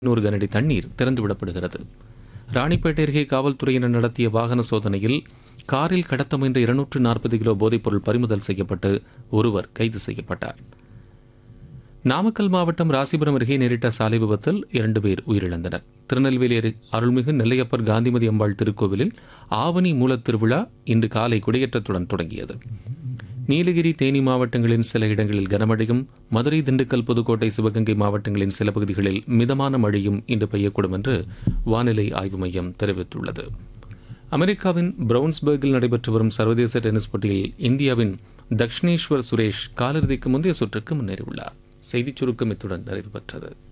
நூறு கனஅடி தண்ணீர் திறந்துவிடப்படுகிறது ராணிப்பேட்டை அருகே காவல்துறையினர் நடத்திய வாகன சோதனையில் காரில் கடத்த முயன்ற இருநூற்று நாற்பது கிலோ போதைப்பொருள் பறிமுதல் செய்யப்பட்டு ஒருவர் கைது செய்யப்பட்டார் நாமக்கல் மாவட்டம் ராசிபுரம் அருகே நேரிட்ட சாலை விபத்தில் இரண்டு பேர் உயிரிழந்தனர் திருநெல்வேலி அரு- அருள்மிகு நெல்லையப்பர் காந்திமதி அம்பாள் திருக்கோவிலில் ஆவணி மூலத் திருவிழா இன்று காலை கொடியேற்றத்துடன் தொடங்கியது நீலகிரி தேனி மாவட்டங்களின் சில இடங்களில் கனமழையும் மதுரை திண்டுக்கல் புதுக்கோட்டை சிவகங்கை மாவட்டங்களின் சில பகுதிகளில் மிதமான மழையும் இன்று பெய்யக்கூடும் என்று வானிலை ஆய்வு மையம் தெரிவித்துள்ளது அமெரிக்காவின் பிரவுன்ஸ்பர்கில் நடைபெற்று வரும் சர்வதேச டென்னிஸ் போட்டியில் இந்தியாவின் தக்ஷிணேஸ்வர் சுரேஷ் காலிறுதிக்கு முந்தைய சுற்றுக்கு முன்னேறியுள்ளார் செய்திச் சுருக்கம் இத்துடன் நிறைவு பெற்றது